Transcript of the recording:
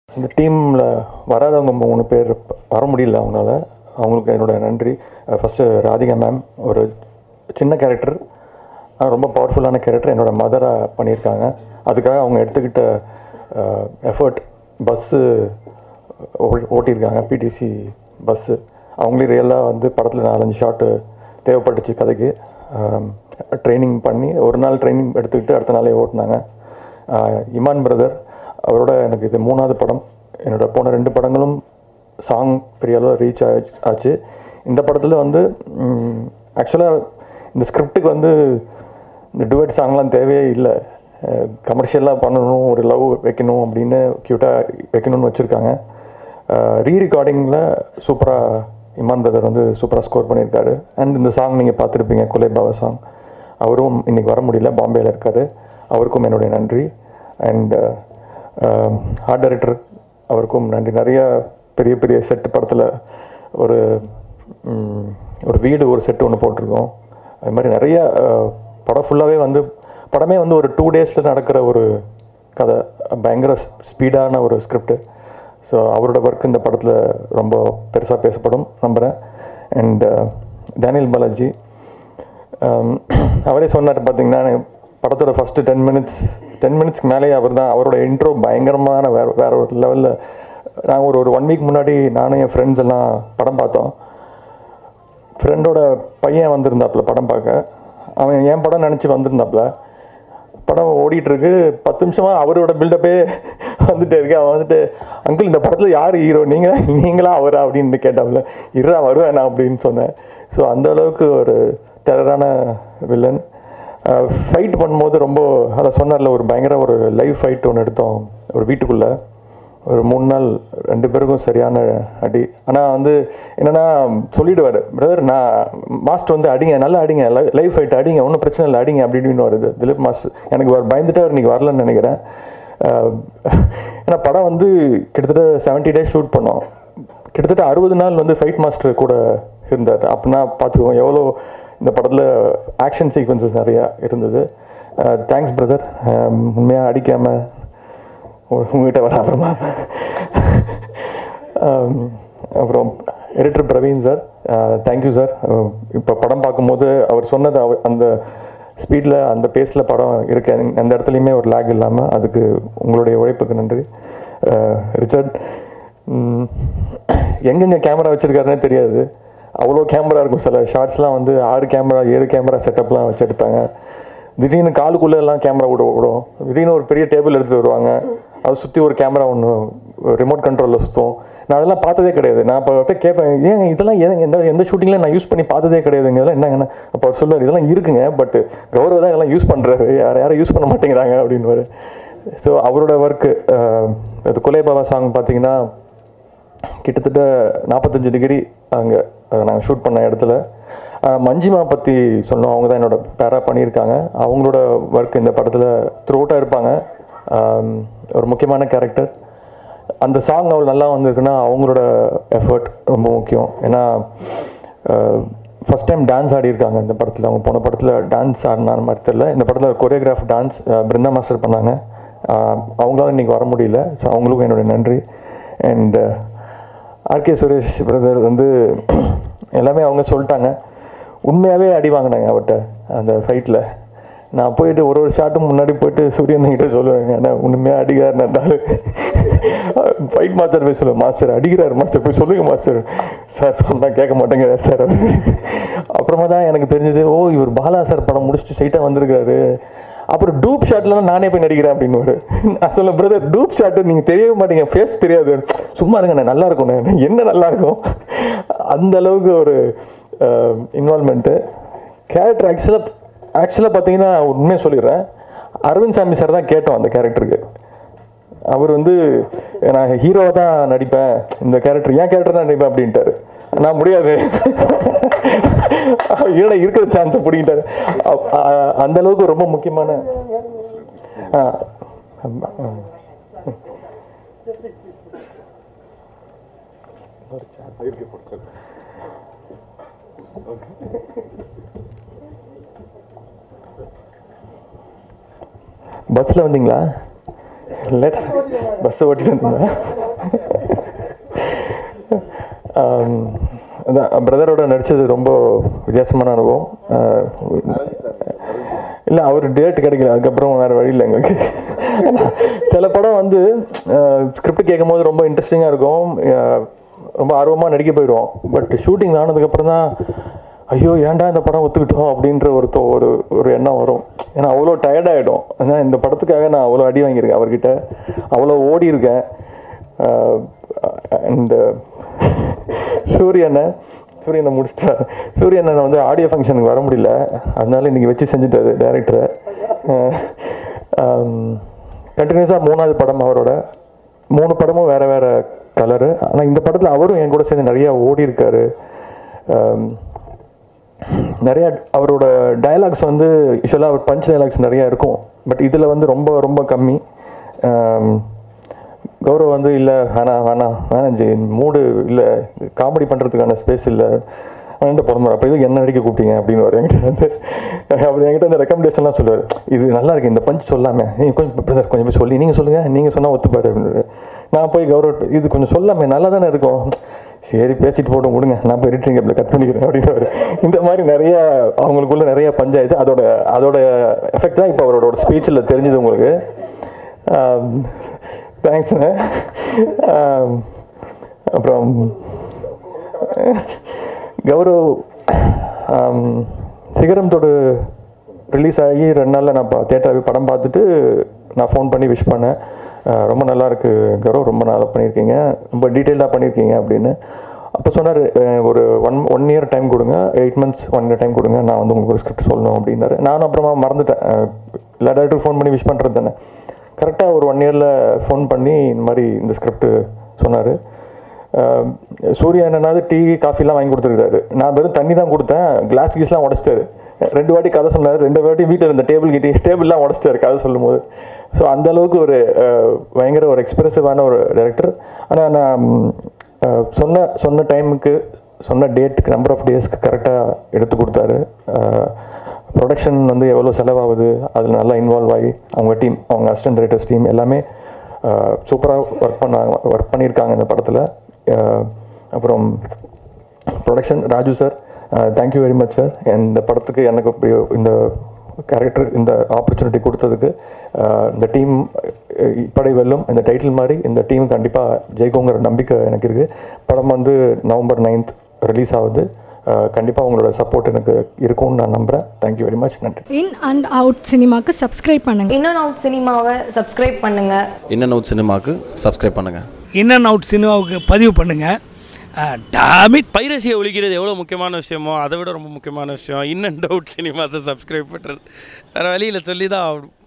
இந்த டீமில் வராதவங்க மூணு பேர் வர முடியல அவங்களால அவங்களுக்கு என்னோட நன்றி ஃபஸ்ட்டு ராதிகா மேம் ஒரு சின்ன கேரக்டர் ஆனால் ரொம்ப பவர்ஃபுல்லான கேரக்டர் என்னோட மதராக பண்ணியிருக்காங்க அதுக்காக அவங்க எடுத்துக்கிட்ட எஃபர்ட் பஸ்ஸு ஓட்டியிருக்காங்க பிடிசி பஸ்ஸு அவங்களே ரியலாக வந்து படத்தில் நாலஞ்சு ஷாட்டு தேவைப்பட்டுச்சு கதைக்கு ட்ரைனிங் பண்ணி ஒரு நாள் ட்ரைனிங் எடுத்துக்கிட்டு அடுத்த நாளே ஓட்டினாங்க ஆஹ் இமான் பிரதர் அவரோட எனக்கு இது மூணாவது படம் என்னோட போன ரெண்டு படங்களும் சாங் பெரிய அளவு ரீச் ஆச்சு இந்த படத்தில் வந்து ஆக்சுவலாக இந்த ஸ்கிரிப்டுக்கு வந்து இந்த டுவெட் சாங்லாம் தேவையே இல்லை கமர்ஷியலாக பண்ணணும் ஒரு லவ் வைக்கணும் அப்படின்னு க்யூட்டாக வைக்கணும்னு வச்சுருக்காங்க ரீ ரெக்கார்டிங்கில் சூப்பராக இமான் பிரதர் வந்து சூப்பராக ஸ்கோர் பண்ணியிருக்காரு அண்ட் இந்த சாங் நீங்கள் பார்த்துருப்பீங்க குலே பாபா சாங் அவரும் இன்னைக்கு வர முடியல பாம்பேயில் இருக்காரு அவருக்கும் என்னுடைய நன்றி அண்ட் ஆர்ட் டைரக்டர் அவருக்கும் நன்றி நிறைய பெரிய பெரிய செட்டு படத்தில் ஒரு ம், ஒரு வீடு ஒரு செட்டு ஒன்று போட்டிருக்கோம் அது மாதிரி நிறைய அஹ், படம் ஃபுல்லாகவே வந்து படமே வந்து ஒரு டூ டேஸில் நடக்கிற ஒரு கதை பயங்கர ஸ்பீடான ஒரு ஸ்கிரிப்ட் ஸோ அவரோட ஒர்க் இந்த படத்தில் ரொம்ப பெருசாக பேசப்படும் நம்புகிறேன் அண்ட் டேனியல் பாலாஜி ஆம், அவரே சொன்னார் பார்த்தீங்கன்னா படத்தோட ஃபஸ்ட்டு டென் மினிட்ஸ் டென் மினிட்ஸ்க்கு மேலேயே அவர் தான் அவரோட இன்ட்ரோ பயங்கரமான வேற வேற ஒரு லெவலில் நாங்கள் ஒரு ஒரு ஒன் வீக் முன்னாடி நானும் என் ஃப்ரெண்ட்ஸ் எல்லாம் படம் பார்த்தோம் ஃப்ரெண்டோட பையன் வந்திருந்தாப்புல படம் பார்க்க அவன் என் படம் நினச்சி வந்திருந்தாப்புல படம் ஓடிட்டு இருக்கு பத்து நிமிஷமா அவரோட பில்டப்பே வந்துட்டே இருக்கு அவன் வந்துட்டு அங்கிள் இந்த படத்தில் யார் ஹீரோ நீங்களா நீங்களா அவரா அப்படின்னு கேட்டாப்புல இருறா வருவேன் அப்படின்னு சொன்னேன் ஸோ அந்த அளவுக்கு ஒரு டெரரான வில்லன் ஃபைட் பண்ணும்போது ரொம்ப அதை சொன்னார்ல ஒரு பயங்கர ஒரு லைவ் ஃபைட் ஒன்று எடுத்தோம் ஒரு வீட்டுக்குள்ளே ஒரு மூணு நாள் ரெண்டு பேருக்கும் சரியான அடி ஆனால் வந்து என்னன்னா சொல்லிடுவார் பிரதர் நான் மாஸ்டர் வந்து அடிங்க நல்லா அடிங்க லைஃப் ஃபைட் அடிங்க ஒன்றும் பிரச்சனை இல்லை அடிங்க அப்படி இப்படின்னு வருது திலீப் மாஸ்டர் எனக்கு அவர் பயந்துட்டு அவர் இன்னைக்கு வரலன்னு நினைக்கிறேன் அஹ், ஏன்னா படம் வந்து கிட்டத்தட்ட செவன்ட்டி டேஸ் ஷூட் பண்ணோம் கிட்டத்தட்ட அறுபது நாள் வந்து ஃபைட் மாஸ்டர் கூட இருந்தார் அப்படின்னா பார்த்துக்கோங்க எவ்வளோ இந்த படத்தில் ஆக்ஷன் சீக்வன்சஸ் நிறையா இருந்தது தேங்க்ஸ் பிரதர் உண்மையாக அடிக்காமல் உங்ககிட்ட வர அப்புறமா ஆம், அப்புறம் editor Praveen sir thank you sir இப்போ படம் பார்க்கும்போது அவர் சொன்னது அவர் அந்த ஸ்பீடில் அந்த பேஸில் படம் இருக்கு எந்த இடத்துலையுமே ஒரு லேக் இல்லாமல் அதுக்கு உங்களுடைய உழைப்புக்கு நன்றி அஹ், ரிச்சர்ட் ம், எங்கெங்க கேமரா வச்சிருக்காருன்னே தெரியாது அவ்வளோ கேமரா இருக்கும் சில ஷார்ட்ஸ்லாம் வந்து ஆறு கேமரா ஏழு கேமரா செட்டப்லாம் வச்சு எடுத்தாங்க திடீர்னு காலுக்குள்ளே எல்லாம் கேமரா விட விடும் திடீர்னு ஒரு பெரிய டேபிள் எடுத்து வருவாங்க அதை சுற்றி ஒரு கேமரா ஒன்று ரிமோட் கண்ட்ரோலில் சுற்றும் நான் அதெல்லாம் பார்த்ததே கிடையாது நான் அப்போ அவர்கிட்ட கேட்பேன் ஏங்க இதெல்லாம் ஏன் எந்த எந்த ஷூட்டிங்கில் நான் யூஸ் பண்ணி பார்த்ததே கிடையாதுங்க இதெல்லாம் என்னங்கண்ணா அப்போ அவர் சொல்லுவார் இதெல்லாம் இருக்குங்க பட் கௌரவ தான் இதெல்லாம் யூஸ் பண்ணுறாரு யார் யாரும் யூஸ் பண்ண மாட்டேங்கிறாங்க அப்படின்னு ஸோ அவரோட ஒர்க்கு இது குலே பாபா சாங் பார்த்தீங்கன்னா கிட்டத்தட்ட நாற்பத்தஞ்சு டிகிரி அங்கே நாங்கள் ஷூட் பண்ண இடத்துல அஹ், மஞ்சிமா பற்றி சொன்னோம் அவங்க தான் என்னோட பேரா பண்ணியிருக்காங்க அவங்களோட ஒர்க் இந்த படத்தில் த்ரூட்டாக இருப்பாங்க ஆம், ஒரு முக்கியமான கேரக்டர் அந்த சாங் அவ்வளோ நல்லா வந்திருக்குன்னா அவங்களோட எஃபர்ட் ரொம்ப முக்கியம் ஏன்னா ஃபஸ்ட் டைம் டான்ஸ் ஆடியிருக்காங்க இந்த படத்தில் அவங்க போன படத்தில் டான்ஸ் ஆடினான மாதிரி தெரியல இந்த படத்தில் கொரியோகிராஃப் டான்ஸ் பிருந்தா மாஸ்டர் பண்ணாங்க அஹ், அவங்களால இன்றைக்கி வர முடியல ஸோ அவங்களுக்கும் என்னுடைய நன்றி அண்ட் ஆர்கே சுரேஷ் பிரதர் வந்து எல்லாமே அவங்க சொல்லிட்டாங்க உண்மையாகவே அடி வாங்கினாங்க அவர்கிட்ட அந்த ஃபைட்டில் நான் போயிட்டு ஒரு ஒரு ஷாட்டும் முன்னாடி போயிட்டு சூரியன் கிட்ட சொல்லுவேங்க ஆனால் உண்மையாக அடிக்கிறார் இருந்தாலும் ஃபைட் மாஸ்டர் போய் சொல்லுவேன் மாஸ்டர் அடிக்கிறார் மாஸ்டர் போய் சொல்லுங்க மாஸ்டர் சார் சொன்னால் கேட்க மாட்டேங்க சார் அப்புறமா தான் எனக்கு தெரிஞ்சது ஓ இவர் பாலா சார் படம் முடிச்சுட்டு ஸ்ட்ரைட்டாக வந்திருக்காரு அப்புறம் டூப் ஷாட்லாம் நானே போய் நடிக்கிறேன் அப்படின்னு நான் சொல்ல பிரதர் டூப் ஷாட்டு நீங்கள் தெரியவே மாட்டீங்க ஃபேஸ் தெரியாது சும்மா இருங்க நான் நல்லா இருக்கும் நான் என்ன நல்லா இருக்கும் அந்த அளவுக்கு ஒரு இன்வால்மெண்ட்டு கேரக்டர் ஆக்சுவலாக ஆக்சுவலாக பார்த்தீங்கன்னா உண்மையாக சொல்லிடுறேன் அரவிந்த் சாமி சார் தான் கேட்டோம் அந்த கேரக்டருக்கு அவர் வந்து நான் ஹீரோவாக தான் நடிப்பேன் இந்த கேரக்டர் ஏன் கேரக்டர் தான் நடிப்பேன் அப்படின்ட்டாரு நான் முடியாது ஏன்னா இருக்கிற சான்ஸை பிடிக்கிட்டாரு அ- அ- அந்த அளவுக்கு ரொம்ப முக்கியமான ஆ, ஆ. பஸ்ஸில் வந்தீங்களா லேட் பஸ் ஓட்டிட்டு வந்தீங்களா ஆம், அதான் பிரதரோட நடித்தது ரொம்ப வித்தியாசமான அனுபவம் ஆஹ், இல்லை அவர் டேட் கிடைக்கல அதுக்கப்புறம் வேறு வழி இல்லை எங்களுக்கு சில படம் வந்து ஸ்கிரிப்ட் கேட்கும் போது ரொம்ப இன்ட்ரெஸ்டிங்காக இருக்கும் ஆஹ், ரொம்ப ஆர்வமாக நடிக்க போயிடுவோம் பட் ஷூட்டிங் ஆனதுக்கப்புறம் தான் ஐயோ ஏன்டா இந்த படம் ஒத்துக்கிட்டோம் அப்படின்ற ஒரு தோ- ஒரு ஒரு எண்ணம் வரும் ஏன்னா அவ்வளோ டயர்டாகிடும் ஏன்னா இந்த படத்துக்காக நான் அவ்வளோ அடி வாங்கியிருக்கேன் அவர்கிட்ட அவ்வளோ ஓடி இருக்கேன் அண்ட் சூரியனை சூரியனை முடிச்சிட்டா சூரியனை வந்து ஆடியோ ஃபங்க்ஷனுக்கு வர முடியல அதனால இன்னைக்கு வச்சு செஞ்சுட்டாரு டேரக்டரை கண்டினியூஸாக மூணாவது படம் அவரோட மூணு படமும் வேற வேற கலரு ஆனால் இந்த படத்தில் அவரும் என் கூட சேர்ந்து நிறைய ஓடி இருக்காரு ஆம், நிறைய அவரோட டயலாக்ஸ் வந்து யூஸ்வலாக அவர் பஞ்ச் டயலாக்ஸ் நிறைய இருக்கும் பட் இதில் வந்து ரொம்ப ரொம்ப கம்மி ஆம், கௌரவ் வந்து இல்லை வேணாம் வேணாம் வேணாம் ஜி மூடு இல்லை காமெடி பண்ணுறதுக்கான ஸ்பேஸ் இல்லை அவன்கிட்ட பிறந்தார் அப்போ இது என்ன நடிக்க கூப்பிட்டீங்க அப்படின்னு வரும் என்கிட்ட வந்து அவர் என்கிட்ட அந்த ரெக்கமெண்டேஷன்லாம் சொல்லுவார் இது நல்லா இருக்கு இந்த பஞ்ச் சொல்லாமே நீங்கள் கொஞ்சம் பிரதர் கொஞ்சம் போய் சொல்லி நீங்கள் சொல்லுங்கள் நீங்கள் சொன்னால் ஒத்துப்பாரு அப்படின்னு நான் போய் கௌரவ் இது கொஞ்சம் சொல்லாமே நல்லா தானே இருக்கும் சரி பேசிட்டு போட்டு விடுங்க நான் போய் எடிட்டிங் அப்படி கட் பண்ணிக்கிறேன் அப்படின்னு இந்த மாதிரி நிறைய அவங்களுக்குள்ள நிறைய பஞ்சாயத்து அதோட அதோட எஃபெக்ட் தான் இப்போ அவரோட ஸ்பீச்சில் தெரிஞ்சது உங்களுக்கு தேங்க்ஸுங்க அப்புறம் கௌரவ் ஆம், சிகரம் தொடு ரிலீஸ் ஆகி ரெண்டு நாளில் நான் தேட்டர் படம் பார்த்துட்டு நான் ஃபோன் பண்ணி விஷ் பண்ணேன் அஹ், ரொம்ப நல்லா இருக்கு கௌரவ் ரொம்ப நல்லா பண்ணியிருக்கீங்க ரொம்ப டீட்டெயில்டாக பண்ணியிருக்கீங்க அப்படின்னு அப்போ சொன்னார் ஒரு ஒன் ஒன் இயர் டைம் கொடுங்க eight months one year time கொடுங்க நான் வந்து உங்களுக்கு ஒரு ஸ்கிரிப்ட் சொல்லணும் அப்படின்னாரு நானும் அப்புறமா மறந்துட்டேன் அஹ், எல்லா டேரக்டரும் ஃபோன் பண்ணி விஷ் பண்ணுறது தானே கரெக்டாக ஒரு ஒன் இயரில் ஃபோன் பண்ணி இந்த மாதிரி இந்த ஸ்கிரிப்ட் சொன்னார் சூர்யா என்னன்னாவது டீ காஃபிலாம் வாங்கி கொடுத்துருக்காரு நான் வெறும் தண்ணி தான் கொடுத்தேன் கிளாஸ் கீஸ்லாம் உடச்சிட்டாரு ரெண்டு வாட்டி கதை சொன்னார் ரெண்டு வாட்டி வீட்டில் இருந்த டேபிள் கிட்டே டேபிள்லாம் உடச்சிட்டாரு கதை சொல்லும்போது ஸோ அந்த அளவுக்கு ஒரு அஹ், பயங்கர ஒரு எக்ஸ்பிரசிவான ஒரு டைரக்டர் ஆனால் நான் அஹ், சொன்ன சொன்ன டைமுக்கு சொன்ன டேட்டுக்கு நம்பர் ஆஃப் டேஸ்க்கு கரெக்டாக எடுத்து கொடுத்தாரு ப்ரொடக்ஷன் வந்து எவ்வளோ செலவாகுது அதில் நல்லா இன்வால்வ் ஆகி அவங்க டீம் அவங்க அசிஸ்டன்ட் டைரக்டர்ஸ் டீம் எல்லாமே சூப்பராக ஒர்க் பண்ணாங்க ஒர்க் பண்ணியிருக்காங்க இந்த படத்தில் அப்புறம் production Raju sir thank you very much sir இந்த படத்துக்கு எனக்கு இப்படி இந்த கேரக்டர் இந்த ஆப்பர்ச்சுனிட்டி கொடுத்ததுக்கு அஹ், இந்த டீம் இப்படை வெல்லும் இந்த டைட்டில் மாதிரி இந்த டீம் கண்டிப்பாக ஜெயிக்குங்கிற நம்பிக்கை எனக்கு இருக்குது படம் வந்து நவம்பர் நைன்த் ரிலீஸ் ஆகுது கண்டிப்பாக உங்களோட சப்போர்ட் எனக்கு இருக்கும்னு நான் நம்புகிறேன் தேங்க்யூ வெரி மச் நன்றி இன் அண்ட் அவுட் சினிமாக்கு சப்ஸ்கிரைப் பண்ணுங்க இன்னும் அவுட் சினிமாவை சப்ஸ்கிரைப் பண்ணுங்கள் இன்னன் அவுட் சினிமாவுக்கு சப்ஸ்கிரைப் பண்ணுங்கள் இன் அண்ட் அவுட் சினிமாவுக்கு பதிவு பண்ணுங்கள் டாமிட் பைரசியை ஒழிக்கிறது எவ்வளோ முக்கியமான விஷயமோ அதை விட ரொம்ப முக்கியமான விஷயம் இன் அண்ட் அவுட் சினிமாஸை சப்ஸ்கிரைப் பண்ணுறது வேறு வழியில் சொல்லி தான் ஆகணும்